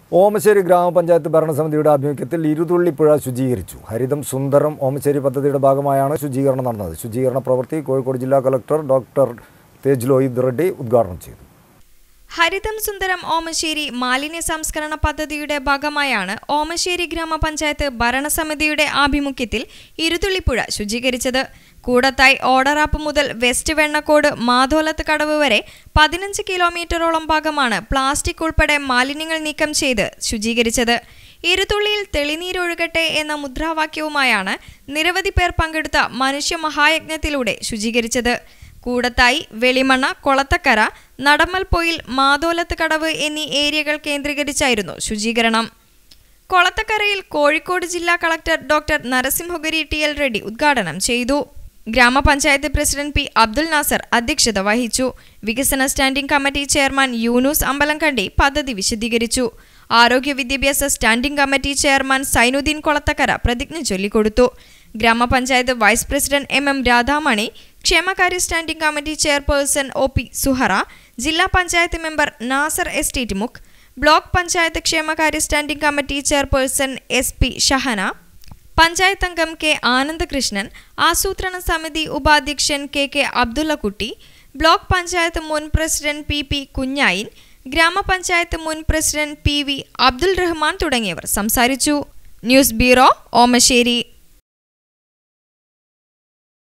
ഓമശ്ശേരി ഗ്രാമപഞ്ചായത്ത് ഭരണസമിതിയുടെ ആഭിമുഖ്യത്തിൽ ഇരുതുള്ളിപ്പുഴ ശുചീകരിച്ചു ഹരിതം സുന്ദരം ഓമശ്ശേരി പദ്ധതിയുടെ ഭാഗമായാണ് ശുചീകരണം നടന്നത് ശുചീകരണ പ്രവൃത്തി കോഴിക്കോട് ജില്ലാ കളക്ടർ ഡോക്ടർ തേജ് ലോഹിത് റെഡ്ഡി ഉദ്ഘാടനം ചെയ്തു ഹരിതം സുന്ദരം ഓമശ്ശേരി മാലിന്യ സംസ്കരണ പദ്ധതിയുടെ ഭാഗമായാണ് ഓമശ്ശേരി ഗ്രാമപഞ്ചായത്ത് ഭരണസമിതിയുടെ ആഭിമുഖ്യത്തിൽ ഇരുതുള്ളിപ്പുഴ ശുചീകരിച്ചത് കൂടത്തായി ഓടറാപ്പ് മുതൽ വെസ്റ്റ് വെണ്ണക്കോട് മാധോലത്ത് കടവ് വരെ പതിനഞ്ച് കിലോമീറ്ററോളം ഭാഗമാണ് പ്ലാസ്റ്റിക് ഉൾപ്പെടെ മാലിന്യങ്ങൾ നീക്കം ചെയ്ത് ശുചീകരിച്ചത് ഇരുതുള്ളിയിൽ തെളിനീരൊഴുകട്ടെ എന്ന മുദ്രാവാക്യവുമായാണ് നിരവധി പേർ പങ്കെടുത്ത മനുഷ്യ മഹായജ്ഞത്തിലൂടെ ശുചീകരിച്ചത് കൂടത്തായി വെളിമണ്ണ കൊളത്തക്കര നടമ്മൽപ്പൊയിൽ മാതോലത്ത് കടവ് എന്നീ ഏരിയകൾ കേന്ദ്രീകരിച്ചായിരുന്നു ശുചീകരണം കൊളത്തക്കരയിൽ കോഴിക്കോട് ജില്ലാ collector doctor Narasimhagiri T L Reddy ഉദ്ഘാടനം ചെയ്തു ഗ്രാമപഞ്ചായത്ത് പ്രസിഡന്റ് പി അബ്ദുൽ നാസർ അധ്യക്ഷത വഹിച്ചു വികസന standing committee chairman Yunus Ambalamkandi പദ്ധതി വിശദീകരിച്ചു ആരോഗ്യ വിദ്യാഭ്യാസ standing committee chairman Sainudheen Kolathakkara പ്രതിജ്ഞ ചൊല്ലിക്കൊടുത്തു ഗ്രാമപഞ്ചായത്ത് vice president M M Radhamani ക്ഷേമകാര്യ standing committee chairperson O P Suhara ജില്ലാ പഞ്ചായത്ത് മെമ്പർ നാസർ എസ്റ്റേറ്റ് മുക്ക് ബ്ലോക്ക് പഞ്ചായത്ത് ക്ഷേമകാര്യ standing committee chairperson S P Shahana panchayat അംഗം കെ ആനന്ദകൃഷ്ണൻ ആസൂത്രണ സമിതി ഉപാധ്യക്ഷൻ K K Abdullakutty block panchayat മുൻ പ്രസിഡന്റ് പി പി കുഞ്ഞായിൻ ഗ്രാമപഞ്ചായത്ത് മുൻ president P V Abdul Rahman തുടങ്ങിയവർ സംസാരിച്ചു ന്യൂസ് ബ്യൂറോ ഓമശ്ശേരി